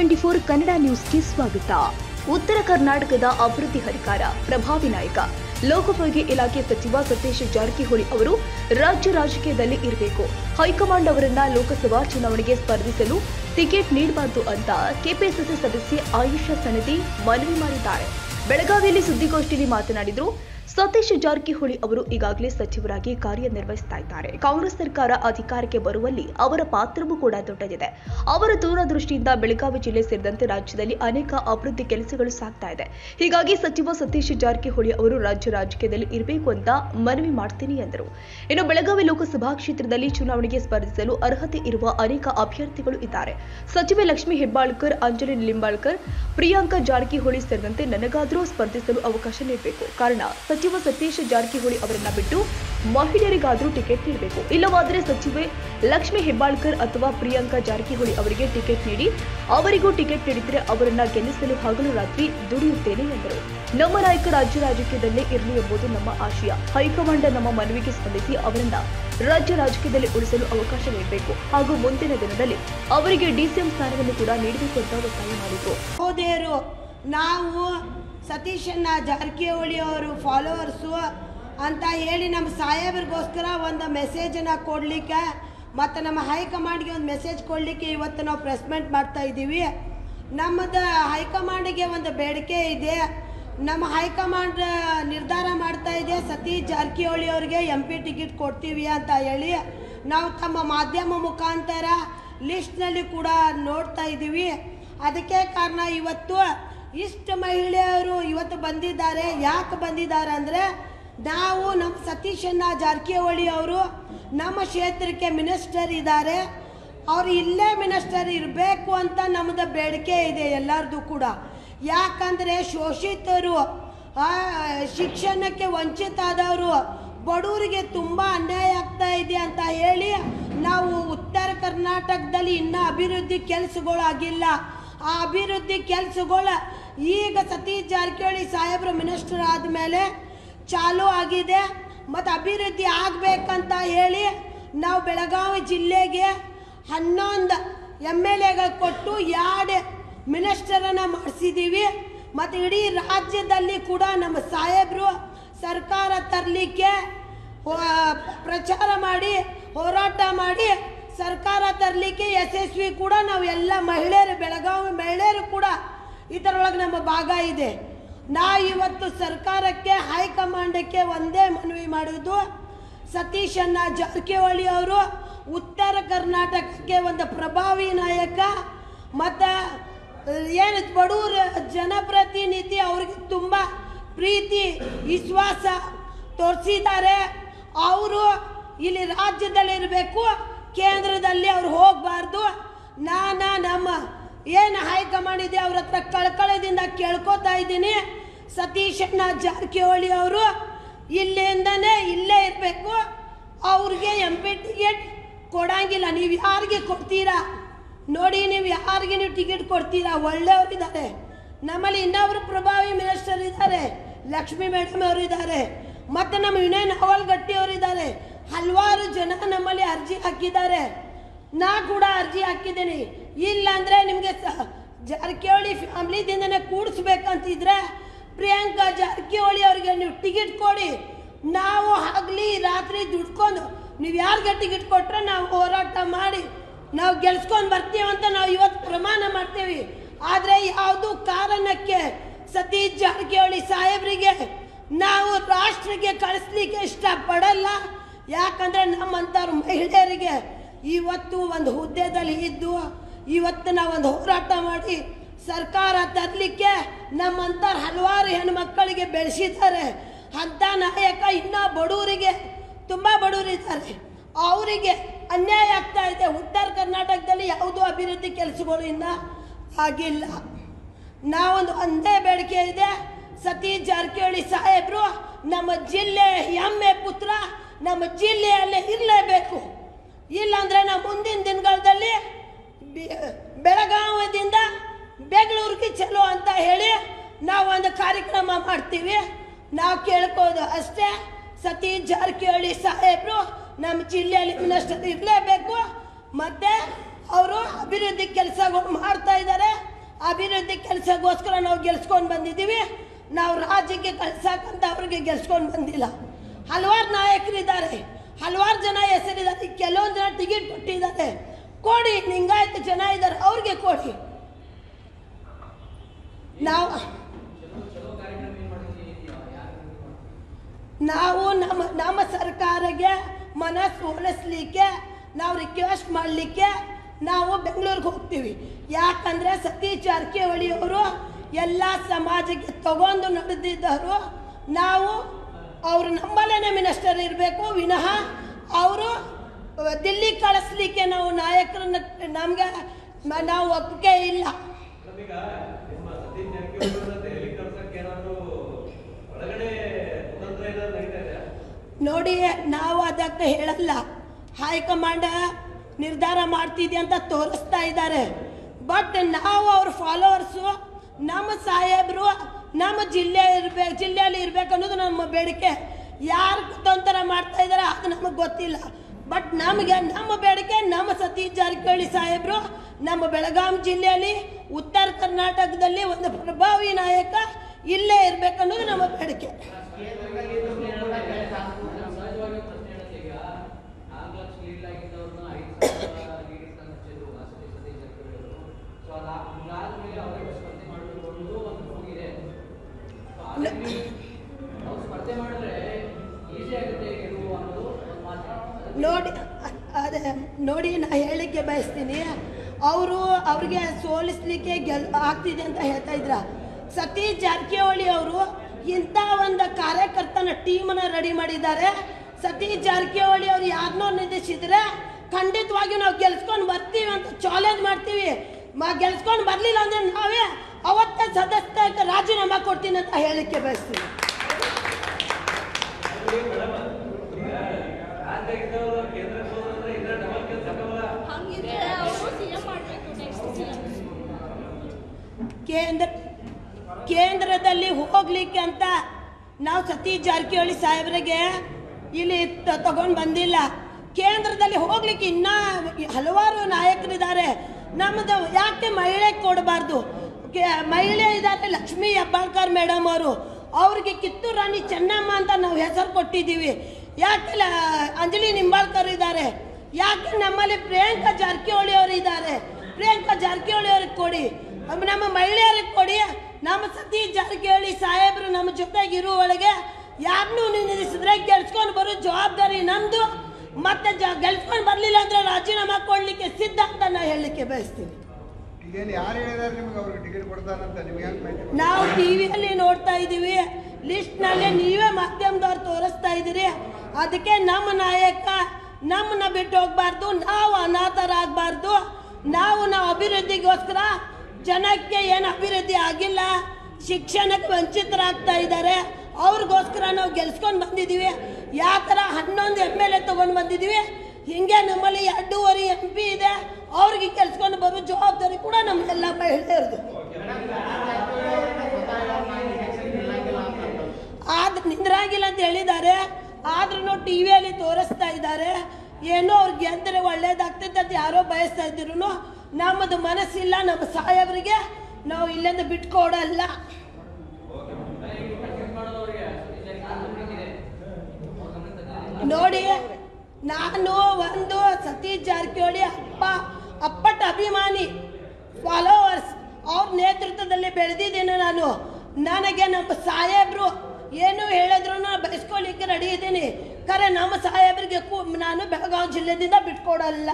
Twenty four Kannada ನ್ಯೂಸ್ಗೆ ಸ್ವಾಗತ ಉತ್ತರ ಕರ್ನಾಟಕದ ಅಭಿವೃದ್ಧಿ ಹರಿಕಾರ ಪ್ರಭಾವಿ ನಾಯಕ ಲೋಕೋಪಯೋಗಿ ಇಲಾಖೆ ಸಚಿವ ಸತೀಶ್ ಜಾರಕಿಹೊಳಿ ಅವರು ರಾಜ್ಯ ರಾಜಕೀಯದಲ್ಲಿ ಇರಬೇಕು ಹೈಕಮಾಂಡ್ ಅವರನ್ನ ಲೋಕಸಭಾ ಚುನಾವಣೆಗೆ ಸ್ಪರ್ಧಿಸಲು ಟಿಕೆಟ್ ನೀಡಬಾರದು ಅಂತ ಕೆಪಿಸಿಸಿ ಸದಸ್ಯೆ ಆಯುಷಾ ಸನದಿ ಮನವಿ ಮಾಡಿದ್ದಾರೆ ಬೆಳಗಾವಿಯಲ್ಲಿ ಸುದ್ದಿಗೋಷ್ಠಿಯಲ್ಲಿ ಮಾತನಾಡಿದ್ರು ಸತೀಶ್ ಜಾರಕಿಹೊಳಿ ಅವರು ಈಗಾಗಲೇ ಸಚಿವರಾಗಿ ಕಾರ್ಯನಿರ್ವಹಿಸ್ತಾ ಇದ್ದಾರೆ ಕಾಂಗ್ರೆಸ್ ಸರ್ಕಾರ ಅಧಿಕಾರಕ್ಕೆ ಬರುವಲ್ಲಿ ಅವರ ಪಾತ್ರವೂ ಕೂಡ ದೊಡ್ಡದಿದೆ ಅವರ ದೂರದೃಷ್ಟಿಯಿಂದ ಬೆಳಗಾವಿ ಜಿಲ್ಲೆ ಸೇರಿದಂತೆ ರಾಜ್ಯದಲ್ಲಿ ಅನೇಕ ಅಭಿವೃದ್ಧಿ ಕೆಲಸಗಳು ಸಾಗ್ತಾ ಇದೆ ಹೀಗಾಗಿ ಸಚಿವ ಸತೀಶ್ ಜಾರಕಿಹೊಳಿ ಅವರು ರಾಜ್ಯ ರಾಜಕೀಯದಲ್ಲಿ ಇರಬೇಕು ಅಂತ ಮನವಿ ಮಾಡ್ತೀನಿ ಎಂದರು ಇನ್ನು ಬೆಳಗಾವಿ ಲೋಕಸಭಾ ಕ್ಷೇತ್ರದಲ್ಲಿ ಚುನಾವಣೆಗೆ ಸ್ಪರ್ಧಿಸಲು ಅರ್ಹತೆ ಇರುವ ಅನೇಕ ಅಭ್ಯರ್ಥಿಗಳು ಇದ್ದಾರೆ ಸಚಿವೆ ಲಕ್ಷ್ಮೀ ಹೆಬ್ಬಾಳ್ಕರ್ ಅಂಜಲಿ ನಿಂಬಾಳ್ಕರ್ ಪ್ರಿಯಾಂಕಾ ಜಾರಕಿಹೊಳಿ ಸೇರಿದಂತೆ ನನಗಾದರೂ ಸ್ಪರ್ಧಿಸಲು ಅವಕಾಶ ನೀಡಬೇಕು ಕಾರಣ ಸಚಿವ ಸತೀಶ್ ಜಾರಕಿಹೊಳಿ ಅವರನ್ನ ಬಿಟ್ಟು ಮಹಿಳೆಯರಿಗಾದರೂ ಟಿಕೆಟ್ ನೀಡಬೇಕು ಇಲ್ಲವಾದರೆ ಸಚಿವೆ ಲಕ್ಷ್ಮೀ ಹೆಬ್ಬಾಳ್ಕರ್ ಅಥವಾ ಪ್ರಿಯಾಂಕಾ ಜಾರಕಿಹೊಳಿ ಅವರಿಗೆ ಟಿಕೆಟ್ ನೀಡಿ ಅವರಿಗೂ ಟಿಕೆಟ್ ನೀಡಿದರೆ ಅವರನ್ನ ಗೆಲ್ಲಿಸಲು ಹಗಲು ರಾತ್ರಿ ದುಡಿಯುತ್ತೇನೆ ಎಂದರು ನಮ್ಮ ನಾಯಕ ರಾಜ್ಯ ರಾಜಕೀಯದಲ್ಲೇ ಇರಲಿ ಎಂಬುದು ನಮ್ಮ ಆಶಯ ಹೈಕಮಾಂಡ್ ನಮ್ಮ ಮನವಿಗೆ ಸ್ಪಂದಿಸಿ ಅವರನ್ನ ರಾಜ್ಯ ರಾಜಕೀಯದಲ್ಲಿ ಉಳಿಸಲು ಅವಕಾಶ ನೀಡಬೇಕು ಹಾಗೂ ಮುಂದಿನ ದಿನದಲ್ಲಿ ಅವರಿಗೆ ಡಿಸಿಎಂ ಸ್ಥಾನವನ್ನು ಕೂಡ ನೀಡಬೇಕು ಅಂತ ಒತ್ತಾಯ ಮಾಡಿದರು ಸಹೋದಯರು ನಾವು ಸತೀಶಣ್ಣ ಜಾರಕಿಹೊಳಿ ಅವರು ಫಾಲೋವರ್ಸು ಅಂತ ಹೇಳಿ ನಮ್ಮ ಸಾಹೇಬ್ರಿಗೋಸ್ಕರ ಒಂದು ಮೆಸೇಜನ್ನು ಕೊಡಲಿಕ್ಕೆ ಮತ್ತು ನಮ್ಮ ಹೈಕಮಾಂಡ್ಗೆ ಒಂದು ಮೆಸೇಜ್ ಕೊಡಲಿಕ್ಕೆ ಇವತ್ತು ನಾವು ಪ್ರೆಸ್ ಮೀಟ್ ಮಾಡ್ತಾ ಇದ್ದೀವಿ ನಮ್ಮದು ಹೈಕಮಾಂಡ್ಗೆ ಒಂದು ಬೇಡಿಕೆ ಇದೆ ನಮ್ಮ ಹೈಕಮಾಂಡ್ ನಿರ್ಧಾರ ಮಾಡ್ತಾ ಇದೆ ಸತೀಶ್ ಜಾರಕಿಹೊಳಿ ಅವರಿಗೆ ಎಂ ಪಿ ಟಿಕೆಟ್ ಕೊಡ್ತೀವಿ ಅಂತ ಹೇಳಿ ನಾವು ತಮ್ಮ ಮಾಧ್ಯಮ ಮುಖಾಂತರ ಲಿಸ್ಟ್ನಲ್ಲಿ ಕೂಡ ನೋಡ್ತಾ ಇದ್ದೀವಿ ಅದಕ್ಕೆ ಕಾರಣ ಇವತ್ತು ಇಷ್ಟು ಮಹಿಳೆಯರು ಇವತ್ತು ಬಂದಿದ್ದಾರೆ ಯಾಕೆ ಬಂದಿದ್ದಾರೆ ಅಂದರೆ ನಾವು ನಮ್ಮ ಸತೀಶಣ್ಣ ಜಾರಕಿಹೊಳಿ ಅವರು ನಮ್ಮ ಕ್ಷೇತ್ರಕ್ಕೆ ಮಿನಿಸ್ಟರ್ ಇದ್ದಾರೆ ಅವ್ರು ಇಲ್ಲೇ ಮಿನಿಸ್ಟರ್ ಇರಬೇಕು ಅಂತ ನಮ್ಮದು ಬೇಡಿಕೆ ಇದೆ ಎಲ್ಲರದು ಕೂಡ ಯಾಕಂದರೆ ಶೋಷಿತರು ಆ, ಶಿಕ್ಷಣಕ್ಕೆ ವಂಚಿತ ಆದವರು ಬಡವರಿಗೆ ತುಂಬ ಅನ್ಯಾಯ ಆಗ್ತಾ ಇದೆ ಅಂತ ಹೇಳಿ ನಾವು ಉತ್ತರ ಕರ್ನಾಟಕದಲ್ಲಿ ಇನ್ನೂ ಅಭಿವೃದ್ಧಿ ಕೆಲಸಗಳು ಆಗಿಲ್ಲ ಆ ಅಭಿವೃದ್ಧಿ ಕೆಲಸಗಳು ಈಗ ಸತೀಶ್ ಜಾರಕಿಹೊಳಿ ಸಾಹೇಬ್ರು ಮಿನಿಸ್ಟರ್ ಆದಮೇಲೆ ಚಾಲೂ ಆಗಿದೆ ಮತ್ತು ಅಭಿವೃದ್ಧಿ ಆಗಬೇಕಂತ ಹೇಳಿ ನಾವು ಬೆಳಗಾವಿ ಜಿಲ್ಲೆಗೆ ಹನ್ನೊಂದು ಎಮ್ ಎಲ್ ಎಗಳು ಕೊಟ್ಟು ಎರಡು ಮಿನಿಸ್ಟರನ್ನು ಮಾಡಿಸಿದ್ದೀವಿ ಮತ್ತು ಇಡೀ ರಾಜ್ಯದಲ್ಲಿ ಕೂಡ ನಮ್ಮ ಸಾಹೇಬರು ಸರ್ಕಾರ ತರಲಿಕ್ಕೆ ಪ್ರಚಾರ ಮಾಡಿ ಹೋರಾಟ ಮಾಡಿ ಸರ್ಕಾರ ತರಲಿಕ್ಕೆ ಯಶಸ್ವಿ ಕೂಡ ನಾವು ಎಲ್ಲ ಮಹಿಳೆಯರು ಬೆಳಗಾವಿ ಮಹಿಳೆಯರು ಕೂಡ ಇದರೊಳಗೆ ನಮ್ಮ ಭಾಗ ಇದೆ ನಾ ಇವತ್ತು ಸರ್ಕಾರಕ್ಕೆ ಹೈಕಮಾಂಡಕ್ಕೆ ಒಂದೇ ಮನವಿ ಮಾಡೋದು ಸತೀಶಣ್ಣ ಜಾರಕಿಹೊಳಿ ಅವರು ಉತ್ತರ ಕರ್ನಾಟಕಕ್ಕೆ ಒಂದು ಪ್ರಭಾವಿ ನಾಯಕ ಮತ್ತು ಏನು ಬಡವರ ಜನಪ್ರತಿನಿಧಿ ಅವ್ರಿಗೆ ತುಂಬ ಪ್ರೀತಿ ವಿಶ್ವಾಸ ತೋರಿಸಿದ್ದಾರೆ ಅವರು ಇಲ್ಲಿ ರಾಜ್ಯದಲ್ಲಿರಬೇಕು ಕೇಂದ್ರದಲ್ಲಿ ಅವ್ರು ಹೋಗಬಾರ್ದು ನಾನು ನಮ್ಮ ಏನು ಹೈಕಮಾಂಡ್ ಇದೆ ಅವ್ರ ಹತ್ರ ಕಳ್ಕಳದಿಂದ ಕೇಳ್ಕೊತಾ ಇದ್ದೀನಿ ಸತೀಶಣ್ಣ ಜಾರಕಿಹೊಳಿ ಅವರು ಇಲ್ಲಿಂದನೇ ಇಲ್ಲೇ ಇರಬೇಕು ಅವ್ರಿಗೆ ಎಂ ಪಿ ಟಿಕೆಟ್ ಕೊಡಂಗಿಲ್ಲ ನೀವು ಯಾರಿಗೆ ಕೊಡ್ತೀರಾ ನೋಡಿ ನೀವು ಯಾರಿಗೆ ನೀವು ಟಿಕೆಟ್ ಕೊಡ್ತೀರಾ ಒಳ್ಳೆಯವರಿದ್ದಾರೆ ನಮ್ಮಲ್ಲಿ ಇನ್ನೊಬ್ರು ಪ್ರಭಾವಿ ಮಿನಿಸ್ಟರ್ ಇದ್ದಾರೆ ಲಕ್ಷ್ಮೀ ಮೇಡಮ್ ಅವರು ಇದ್ದಾರೆ ಮತ್ತು ನಮ್ಮ ವಿನಯ್ ನಾವಲ್ಗಟ್ಟಿ ಅವರು ಇದ್ದಾರೆ ಹಲವಾರು ಜನ ನಮ್ಮಲ್ಲಿ ಅರ್ಜಿ ಹಾಕಿದ್ದಾರೆ ನಾ ಕೂಡ ಅರ್ಜಿ ಹಾಕಿದ್ದೀನಿ ಇಲ್ಲ ಅಂದರೆ ನಿಮಗೆ ಜಾರಕಿಹೊಳಿ ಫ್ಯಾಮ್ಲಿದಿಂದನೇ ಕೂಡಿಸ್ಬೇಕಂತಿದ್ರೆ ಪ್ರಿಯಾಂಕಾ ಜಾರಕಿಹೊಳಿ ಅವರಿಗೆ ನೀವು ಟಿಕೆಟ್ ಕೊಡಿ ನಾವು ಆಗಲಿ ರಾತ್ರಿ ದುಡ್ಕೊಂಡು ನೀವು ಯಾರಿಗೆ ಟಿಕೆಟ್ ಕೊಟ್ಟರೆ ನಾವು ಹೋರಾಟ ಮಾಡಿ ನಾವು ಗೆಲ್ಸ್ಕೊಂಡು ಬರ್ತೀವಿ ಅಂತ ನಾವು ಇವತ್ತು ಪ್ರಮಾಣ ಮಾಡ್ತೀವಿ ಆದರೆ ಯಾವುದು ಕಾರಣಕ್ಕೆ ಸತೀಶ್ ಜಾರಕಿಹೊಳಿ ಸಾಹೇಬರಿಗೆ ನಾವು ರಾಷ್ಟ್ರಕ್ಕೆ ಕಳಿಸ್ಲಿಕ್ಕೆ ಇಷ್ಟಪಡಲ್ಲ ಯಾಕಂದರೆ ನಮ್ಮಂಥವ್ರ ಮಹಿಳೆಯರಿಗೆ ಇವತ್ತು ಒಂದು ಹುದ್ದೆದಲ್ಲಿ ಇದ್ದು ಇವತ್ತು ನಾವು ಒಂದು ಹೋರಾಟ ಮಾಡಿ ಸರ್ಕಾರ ತರಲಿಕ್ಕೆ ನಮ್ಮಂಥವ್ರ ಹಲವಾರು ಹೆಣ್ಮಕ್ಕಳಿಗೆ ಬೆಳೆಸಿದ್ದಾರೆ ಅಂಥ ನಾಯಕ ಇನ್ನೂ ಬಡವರಿಗೆ ತುಂಬ ಬಡವರಿದ್ದಾರೆ ಅವರಿಗೆ ಅನ್ಯಾಯ ಆಗ್ತಾ ಇದೆ ಉತ್ತರ ಕರ್ನಾಟಕದಲ್ಲಿ ಯಾವುದೂ ಅಭಿವೃದ್ಧಿ ಕೆಲಸಗಳು ಇನ್ನೂ ಆಗಿಲ್ಲ ನಾವೊಂದು ಒಂದೇ ಬೇಡಿಕೆ ಇದೆ ಸತೀಶ್ ಜಾರಕಿಹೊಳಿ ಸಾಹೇಬರು ನಮ್ಮ ಜಿಲ್ಲೆ ಹೆಮ್ಮೆ ಪುತ್ರ ನಮ್ಮ ಜಿಲ್ಲೆಯಲ್ಲೇ ಇರಲೇಬೇಕು ಇಲ್ಲಾಂದರೆ ನಾವು ಮುಂದಿನ ದಿನಗಳಲ್ಲಿ ಬೆ- ಬೆಳಗಾವಿಯಿಂದ ಬೆಂಗಳೂರಿಗೆ ಚಲೋ ಅಂತ ಹೇಳಿ ನಾವು ಒಂದು ಕಾರ್ಯಕ್ರಮ ಮಾಡ್ತೀವಿ ನಾವು ಕೇಳ್ಕೋದು ಅಷ್ಟೇ ಸತೀಶ್ ಜಾರಕಿಹೊಳಿ ಸಾಹೇಬರು ನಮ್ಮ ಜಿಲ್ಲೆಯಲ್ಲಿ ಮಿನಿಸ್ಟರ್ ಇರಲೇಬೇಕು ಮತ್ತು ಅವರು ಅಭಿವೃದ್ಧಿ ಕೆಲಸಗಳು ಮಾಡ್ತಾ ಇದ್ದಾರೆ ಕೆಲಸಗೋಸ್ಕರ ನಾವು ಗೆಲ್ಸ್ಕೊಂಡು ಬಂದಿದ್ದೀವಿ ನಾವು ರಾಜ್ಯಕ್ಕೆ ಕಳ್ಸಕ್ಕಂತ ಅವ್ರಿಗೆ ಗೆಲ್ಸ್ಕೊಂಡು ಬಂದಿಲ್ಲ ಹಲವಾರು ನಾಯಕರಿದ್ದಾರೆ ಹಲವಾರು ಜನ ಹೆಸರಿದ್ದಾರೆ ಕೆಲವೊಂದು ಜನ ಟಿಕೆಟ್ ಕೊಟ್ಟಿದ್ದಾರೆ ಕೊಡಿ ಲಿಂಗಾಯತ ಜನ ಇದ್ದಾರೆ ಅವ್ರಿಗೆ ಕೊಡಿ ನಾವು ನಾವು ನಮ್ಮ ನಮ್ಮ ಸರ್ಕಾರಕ್ಕೆ ಮನಸ್ಸು ಒಲಿಸ್ಲಿಕ್ಕೆ ನಾವು ರಿಕ್ವೆಸ್ಟ್ ಮಾಡಲಿಕ್ಕೆ ನಾವು ಬೆಂಗಳೂರಿಗೆ ಹೋಗ್ತೀವಿ ಯಾಕಂದರೆ ಸತೀಶ್ ಜಾರಕಿಹೊಳಿ ಅವರು ಎಲ್ಲ ಸಮಾಜಕ್ಕೆ ತಗೊಂಡು ನಡೆದಿದ್ದರು ನಾವು ಅವರು ನಮ್ಮಲ್ಲೇ ಮಿನಿಸ್ಟರ್ ಇರಬೇಕು ವಿನಃ ಅವರು ದಿಲ್ಲಿ ಕಳಿಸ್ಲಿಕ್ಕೆ ನಾವು ನಾಯಕರನ್ನ ನಮಗೆ ನಾವು ಒಪ್ಪಿಗೆ ಇಲ್ಲ ನಮೀಗ ನಿಮ್ಮ ಸತೀಶ್ ಜಾರಕಿಹೊಳಿ ಅವ್ರನ್ನ ದೆಹಲಿ ಕಳ್ಸಕ್ಕೆ ಏನಾದ್ರು ಒಳಗಡೆ ಕುತಂತ್ರ ಏನಾದ್ರು ನಡೀತಾ ಇದೆಯಾ ನೋಡಿ ನಾವು ಅದಕ್ಕೆ ಹೇಳಲ್ಲ ಹೈಕಮಾಂಡ್ ನಿರ್ಧಾರ ಮಾಡ್ತಿದೆ ಅಂತ ತೋರಿಸ್ತಾ ಇದ್ದಾರೆ ಬಟ್ ನಾವು ಅವ್ರ ಫಾಲೋವರ್ಸು ನಮ್ಮ ಸಾಹೇಬರು ನಮ್ಮ ಜಿಲ್ಲೆ ಇರ್ಬೇಕು ಜಿಲ್ಲೆಯಲ್ಲಿ ಇರ್ಬೇಕು ಅನ್ನೋದು ನಮ್ಮ ಬೇಡಿಕೆ ಯಾರು ಕುತಂತ್ರ ಮಾಡ್ತಾ ಇದ್ದಾರೆ ಅದು ನಮಗೆ ಗೊತ್ತಿಲ್ಲ ಬಟ್ ನಮಗೆ ನಮ್ಮ ಬೇಡಿಕೆ ನಮ್ಮ ಸತೀಶ್ ಜಾರಕಿಹೊಳಿ ಸಾಹೇಬರು ನಮ್ಮ ಬೆಳಗಾಂ ಜಿಲ್ಲೆಯಲ್ಲಿ ಉತ್ತರ ಕರ್ನಾಟಕದಲ್ಲಿ ಒಂದು ಪ್ರಭಾವಿ ನಾಯಕ ಇಲ್ಲೇ ಇರ್ಬೇಕನ್ನೋದು ನಮ್ಮ ಬೇಡಿಕೆ ನೋಡಿ ಅ- ಅದೇ ನೋಡಿ ನಾ ಹೇಳಿಕೆ ಬಯಸ್ತೀನಿ ಅವರು ಅವ್ರಿಗೆ ಸೋಲಿಸ್ಲಿಕ್ಕೆ ಗೆಲ್ ಆಗ್ತಿದೆ ಅಂತ ಹೇಳ್ತಾ ಇದ್ರ ಸತೀಶ್ ಜಾರಕಿಹೊಳಿ ಅವರು ಇಂಥ ಒಂದು ಕಾರ್ಯಕರ್ತನ ಟೀಮನ್ನ ರೆಡಿ ಮಾಡಿದ್ದಾರೆ ಸತೀಶ್ ಜಾರಕಿಹೊಳಿ ಅವ್ರು ಯಾರನ್ನೋ ನಿಲ್ಲಿಸಿದ್ರೆ ಖಂಡಿತವಾಗಿ ನಾವು ಗೆಲ್ಸ್ಕೊಂಡು ಬರ್ತೀವಿ ಅಂತ ಚಾಲೆಂಜ್ ಮಾಡ್ತೀವಿ ಮ ಗೆಲ್ಸ್ಕೊಂಡು ಬರಲಿಲ್ಲ ಅಂದ್ರೆ ನಾವೇ ಅವತ್ತೇ ಸದಸ್ಯ ರಾಜೀನಾಮೆ ಕೊಡ್ತೀನಿ ಅಂತ ಹೇಳಿಕೆ ಬಯಸ್ತೀನಿ ರಾಜ್ಯದವರು ಕೇಂದ್ರಕ್ಕೆ ಹೋದ್ರೆ ಇದ್ರ ಡಬಲ್ ಕೆಲಸ ಆಗಲ್ಲ ಹಂಗಿದ್ರೆ ಅವರು ಸಿಎಂ ಮಾಡಬೇಕು ನೆಕ್ಸ್ಟ್ ಸಿಎಂ ಕೇಂದ್ರ ಕೇಂದ್ರದಲ್ಲಿ ಹೋಗ್ಲಿಕ್ಕೆ ಅಂತ ನಾವು ಸತೀಶ್ ಜಾರಕಿಹೊಳಿ ಸಾಹೇಬ್ರಿಗೆ ಇಲ್ಲಿ ತಗೊಂಡು ಬಂದಿಲ್ಲ ಕೇಂದ್ರದಲ್ಲಿ ಹೋಗ್ಲಿಕ್ಕೆ ಇನ್ನ ಹಲವಾರು ನಾಯಕರಿದ್ದಾರೆ ನಮ್ಮದು ಯಾಕೆ ಮಹಿಳೆ ಕೊಡಬಾರ್ದು ಕೆ- ಮಹಿಳೆ ಇದ್ದಾರೆ ಲಕ್ಷ್ಮೀ ಹೆಬ್ಬಾಳ್ಕರ್ ಮೇಡಮ್ ಅವರು ಅವ್ರಿಗೆ ಕಿತ್ತೂರು ರಾಣಿ ಚೆನ್ನಮ್ಮ ಅಂತ ನಾವು ಹೆಸರು ಕೊಟ್ಟಿದ್ದೀವಿ ಯಾಕೆ ಲ- ಅಂಜಲಿ ನಿಂಬಾಳ್ಕರ್ ಇದ್ದಾರೆ ಯಾಕೆ ನಮ್ಮಲ್ಲಿ ಪ್ರಿಯಾಂಕಾ ಜಾರಕಿಹೊಳಿ ಅವರು ಇದ್ದಾರೆ ಪ್ರಿಯಾಂಕಾ ಜಾರಕಿಹೊಳಿ ಅವ್ರಿಗೆ ಕೊಡಿ ಅಮ್- ನಮ್ಮ ಮಹಿಳೆಯರಿಗೆ ಕೊಡಿ ನಮ್ಮ ಸತೀಶ್ ಜಾರಕಿಹೊಳಿ ಸಾಹೇಬರು ನಮ್ಮ ಜೊತೆಗೆ ಇರುವೊಳಗೆ ಯಾರನ್ನೂ ನಿಲ್ಲಿಸಿದ್ರೆ ಗೆಲ್ಸ್ಕೊಂಡು ಬರೋ ಜವಾಬ್ದಾರಿ ನಮ್ದು ಮತ್ತೆ ಜ ಗೆಲ್ಸ್ಕೊಂಡು ಬರಲಿಲ್ಲ ಅಂದ್ರೆ ರಾಜೀನಾಮೆ ಕೊಡ್ಲಿಕ್ಕೆ ಸಿದ್ಧ ಅಂತ ನಾನು ಹೇಳಲಿಕ್ಕೆ ಬಯಸ್ತೀನಿ ಈಗೇನು ಯಾರು ಹೇಳಿದಾರೆ ನಿಮ್ಗೆ ಅವ್ರಿಗೆ ಟಿಕೆಟ್ ಕೊಡ್ತಾರಂತ ನಿಮ್ಗೆ ಹೆಂಗೆ ಮಾಹಿತಿ ನಾವು ಟಿವಿಯಲ್ಲಿ ನೋಡ್ತಾ ಇದ್ದೀವಿ ಲಿಸ್ಟ್ನಲ್ಲಿ ನೀವೇ ಮಾಧ್ಯಮದವ್ರು ತೋರಿಸ್ತಾ ಇದ್ದೀರಿ ಅದಕ್ಕೆ ನಮ್ಮ ನಾಯಕ ನಮ್ಮನ್ನ ಬಿಟ್ಟು ಹೋಗ್ಬಾರ್ದು ನಾವು ಅನಾಥರಾಗಬಾರ್ದು ನಾವು ನಾವು ಅಭಿವೃದ್ಧಿಗೋಸ್ಕರ ಜನಕ್ಕೆ ಏನು ಅಭಿವೃದ್ಧಿ ಆಗಿಲ್ಲ ಶಿಕ್ಷಣಕ್ಕೆ ವಂಚಿತರಾಗ್ತಾ ಇದ್ದಾರೆ ಅವ್ರಿಗೋಸ್ಕರ ನಾವು ಗೆಲ್ಸ್ಕೊಂಡು ಬಂದಿದ್ದೀವಿ ಯಾವ ಥರ ಹನ್ನೊಂದು ಎಮ್ ಎಲ್ ಎ ತೊಗೊಂಡು ಬಂದಿದ್ದೀವಿ ಹಿಂಗೆ ನಮ್ಮಲ್ಲಿ ಎರಡೂವರೆ ಎಂ ಪಿ ಇದೆ ಅವ್ರಿಗೆ ಕೆಲ್ಸ್ಕೊಂಡು ಬರೋ ಜವಾಬ್ದಾರಿ ಕೂಡ ನಮ್ಮೆಲ್ಲ ಮಹಿಳೆಯರದು ಆದ್ರೆ ನಿಂದ್ರಾಗಿಲ್ಲ ಅಂತ ಹೇಳಿದ್ದಾರೆ ಆದ್ರೂ ಟಿ ವಿಯಲ್ಲಿ ತೋರಿಸ್ತಾ ಇದ್ದಾರೆ ಏನೋ ಅವ್ರಿಗೆ ಗೆದ್ದರೆ ಒಳ್ಳೇದಾಗ್ತೈತೆ ಅಂತ ಯಾರೋ ಬಯಸ್ತಾ ಇದ್ರು ನಮ್ಮದು ಮನಸ್ಸಿಲ್ಲ ನಮ್ಮ ಸಾಹೇಬರಿಗೆ ನಾವು ಇಲ್ಲಿಂದ ಬಿಟ್ಕೊಡಲ್ಲ ನೋಡಿ ನಾನು ಒಂದು ಸತೀಶ್ ಜಾರಕಿಹೊಳಿ ಅಪ್ಪ ಅಪ್ಪಟ ಅಭಿಮಾನಿ ಫಾಲೋವರ್ಸ್ ಅವ್ರ ನೇತೃತ್ವದಲ್ಲಿ ಬೆಳೆದಿದ್ದೀನಿ ನಾನು ನನಗೆ ನಮ್ಮ ಸಾಹೇಬ್ರು ಏನು ಹೇಳಿದ್ರು ಬಯಸ್ಕೊಳ್ಳಿಕ್ಕೆ ರೆಡಿ ಇದ್ದೀನಿ ಖರೆ ನಮ್ಮ ಸಾಹೇಬ್ರಿಗೆ ಕೂ ನಾನು ಬೆಳಗಾವಿ ಜಿಲ್ಲೆದಿಂದ ಬಿಟ್ಕೊಡಲ್ಲ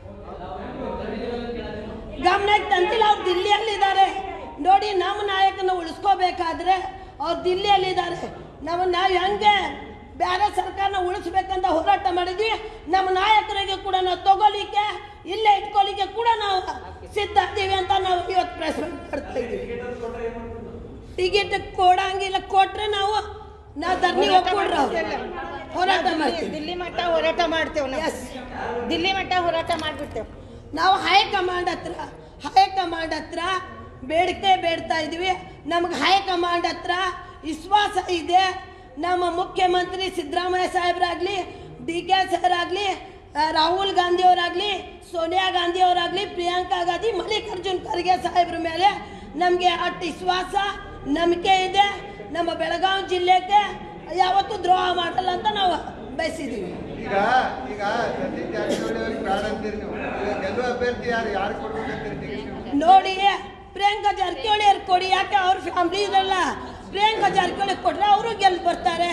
ಗಮನಕ್ಕೆ ತಂದಿಲ್ಲ ಅವ್ರು ದಿಲ್ಲಿಯಲ್ಲಿದ್ದಾರೆ ನೋಡಿ ನಮ್ಮ ನಾಯಕನ ಉಳಿಸ್ಕೋಬೇಕಾದ್ರೆ ಅವ್ರು ದಿಲ್ಲಿಯಲ್ಲಿದ್ದಾರೆ ನಾವು ನಾವು ಹೆಂಗೆ ಬೇರೆ ಸರ್ಕಾರನ ಉಳಿಸ್ಬೇಕಂತ ಹೋರಾಟ ಮಾಡಿದ್ವಿ ನಮ್ಮ ನಾಯಕರಿಗೆ ಕೂಡ ನಾವು ತಗೋಲಿಕ್ಕೆ ಇಲ್ಲೇ ಇಟ್ಕೊಳ್ಳಿಕ್ಕೆ ಕೂಡ ನಾವು ಸಿದ್ಧ ಇದ್ದೀವಿ ಅಂತ ನಾವು ಇವತ್ತು ಪ್ರೆಸ್ ಮಾಡ್ತಾ ಇದ್ದೀವಿ ಟಿಕೆಟ್ ಕೊಡಂಗಿಲ್ಲ ಕೊಟ್ರೆ ನಾವು ನಾವು ಧರಣಿ ಒಪ್ಕೊಂಡ್ರು ಹೋರಾಟ ಮಾಡ್ತೀವಿ ದಿಲ್ಲಿ ಮಟ್ಟ ಹೋರಾಟ ಮಾಡ್ತೇವೆ ನಾವು Yes. ದಿಲ್ಲಿ ಮಟ್ಟ ಹೋರಾಟ ಮಾಡ್ಬಿಡ್ತೇವೆ ನಾವು ಹೈಕಮಾಂಡ್ ಹತ್ರ ಹೈಕಮಾಂಡ್ ಹತ್ರ ಬೇಡಿಕೆ ಬೇಡ್ತಾ ಇದೀವಿ ನಮ್ಗೆ ಹೈಕಮಾಂಡ್ ಹತ್ರ ವಿಶ್ವಾಸ ಇದೆ ನಮ್ಮ ಮುಖ್ಯಮಂತ್ರಿ ಸಿದ್ದರಾಮಯ್ಯ ಸಾಹೇಬ್ರಾಗ್ಲಿ ಡಿ ಕೆ ಸರ್ ಆಗಲಿ ರಾಹುಲ್ ಗಾಂಧಿ ಅವರಾಗ್ಲಿ ಸೋನಿಯಾ ಗಾಂಧಿ ಅವರಾಗ್ಲಿ ಪ್ರಿಯಾಂಕಾ ಗಾಂಧಿ ಮಲ್ಲಿಕಾರ್ಜುನ್ ಖರ್ಗೆ ಸಾಹೇಬ್ರ ಮೇಲೆ ನಮಗೆ ಅಷ್ಟು ವಿಶ್ವಾಸ ನಂಬಿಕೆ ಇದೆ ನಮ್ಮ ಬೆಳಗಾವಿ ಜಿಲ್ಲೆಗೆ ಯಾವತ್ತೂ ದ್ರೋಹ ಮಾಡಲ್ಲ ಅಂತ ನಾವು ಬಯಸಿದ್ದೀವಿ ಈಗ ಈಗ ಸತೀಶ್ ಜಾರಕಿಹೊಳಿ ಅವ್ರಿಗೆ ಬೇಡ ಅಂತೀರಿ ನೀವು ಈಗ ಗೆಲ್ಲುವ ಅಭ್ಯರ್ಥಿ ಯಾರು ಯಾರು ಕೊಡ್ಬೇಕಂತೀರಿ ಟಿಕೆಟ್ ನೀವು ನೋಡಿ ಪ್ರಿಯಾಂಕಾ ಜಾರಕಿಹೊಳಿ ಅವ್ರಿಗೆ ಕೊಡಿ ಯಾಕೆ ಅವ್ರ ಫ್ಯಾಮಿಲಿ ಇರಲ್ಲ ಪ್ರಿಯಾಂಕಾ ಜಾರಕಿಹೊಳಿ ಕೊಟ್ರೆ ಅವರು ಗೆಲ್ ಬರ್ತಾರೆ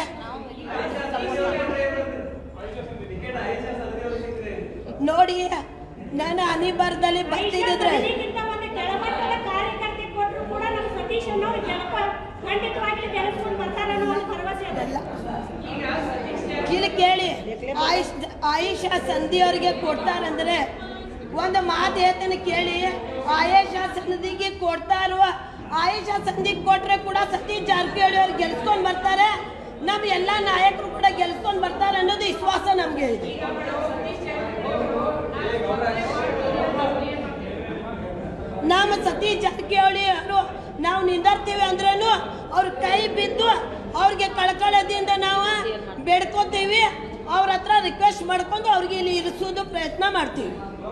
ನೋಡಿ ನಾನು ಅನಿಬಾರದಲ್ಲಿ ಬರ್ತಿದ್ದಿದ್ರೆ ಇದಕ್ಕಿಂತ ಒಂದು ಕೆಳಮಟ್ಟದ ಕಾರ್ಯಕರ್ತೆ ಕೊಟ್ಟರು ಕೂಡ ನಮ್ಮ ಸತೀಶ್ ಅನ್ನೋರು ಕೆಳಪ ಖಂಡಿತವಾಗ್ಲೂ ಗೆಲ್ಲಿಸ್ಕೊಂಡು ಬರ್ತಾರೆ ಅನ್ನೋ ಒಂದು ಭರವಸೆ ಅದ ಇಲ್ಲಿ ಕೇಳಿ ಆಯುಷ್ ಆಯುಷಾ ಸಂಧಿ ಅವ್ರಿಗೆ ಕೊಡ್ತಾರಂದ್ರೆ ಒಂದು ಮಾತು ಹೇಳ್ತೇನೆ ಕೇಳಿ ಆಯುಷಾ ಸಂಧಿಗೆ ಕೊಡ್ತಾರೋ ಆಯುಷಾ ಸಂಧಿಗೆ ಕೊಟ್ರೆ ಕೂಡ ಸತೀಶ್ ಜಾರಕಿಹೊಳಿ ಅವ್ರು ಗೆಲ್ಸ್ಕೊಂಡ್ ಬರ್ತಾರೆ ನಮ್ಮ ಎಲ್ಲ ನಾಯಕರು ಕೂಡ ಗೆಲ್ಸ್ಕೊಂಡ್ ಬರ್ತಾರೆ ಅನ್ನೋದು ವಿಶ್ವಾಸ ನಮ್ಗೆ ಇದೆ ನಮ್ಮ ಸತೀಶ್ ಜಾರಕಿಹೊಳಿ ಅವರು ನಾವು ನಿಂದಿರ್ತೀವಿ ಅಂದ್ರೂ ಅವ್ರ ಕೈ ಬಿದ್ದು ಅವ್ರಿಗೆ ಕಳ್ಕೊಳ್ಳೋದ್ರಿಂದ ನಾವು ಬೇಡ್ಕೋತೀವಿ ಅವ್ರ ಹತ್ರ ರಿಕ್ವೆಸ್ಟ್ ಮಾಡ್ಕೊಂಡು ಅವ್ರಿಗೆ ಇಲ್ಲಿ ಇರಿಸೋದು ಪ್ರಯತ್ನ ಮಾಡ್ತೀವಿ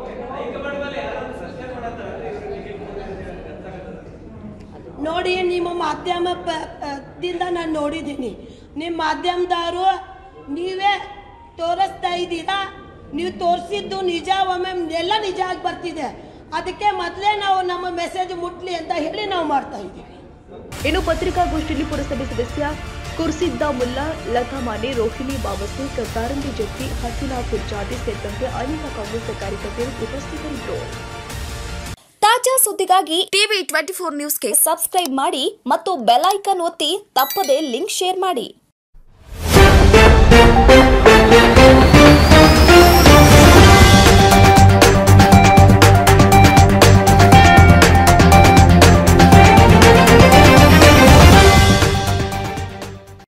ನೋಡಿ ನಿಮ್ಮ ಮಾಧ್ಯಮ ಪ- ಪ- ದಿಂದ ನಾನು ನೋಡಿದ್ದೀನಿ ನಿಮ್ಮ ಮಾಧ್ಯಮದವರು ನೀವೇ ತೋರಿಸ್ತಾ ಇದ್ದೀರಾ ನೀವು ತೋರಿಸಿದ್ದು ನಿಜ ಒಮ್ಮೆ ಎಲ್ಲ ನಿಜ ಆಗಿ ಬರ್ತಿದೆ ಅದಕ್ಕೆ ಮೊದಲೇ ನಾವು ನಮ್ಮ ಮೆಸೇಜ್ ಮುಟ್ಲಿ ಅಂತ ಹೇಳಿ ನಾವು ಮಾಡ್ತಾ ಇದ್ದೀವಿ ಇನ್ನು ಪತ್ರಿಕಾಗೋಷ್ಠಿಯಲ್ಲಿ ಪುರಸಭೆ ಸದಸ್ಯ ಕುರ್ಸಿದ್ದ ಮುಲ್ಲಾ ಲತಾ ಮಾನೆ ರೋಹಿಣಿ ಬಾವಸೆ ಕಸಾರಂಗಿ ಜಟ್ಟಿ ಹಸೀನಾ ಫುರ್ಜಾದಿ ಸೇರಿದಂತೆ ಅನೇಕ ಕಾಂಗ್ರೆಸ್ ಕಾರ್ಯಕರ್ತರು ಉಪಸ್ಥಿತರಿದ್ದರು ತಾಜಾ ಸುದ್ದಿಗಾಗಿ ಟಿವಿ ಟ್ವೆಂಟಿ ಫೋರ್ ನ್ಯೂಸ್ಗೆ ಸಬ್ಸ್ಕ್ರೈಬ್ ಮಾಡಿ ಮತ್ತು ಬೆಲ್ ಐಕಾನ್ ಒತ್ತಿ ತಪ್ಪದೇ ಲಿಂಕ್ ಶೇರ್ ಮಾಡಿ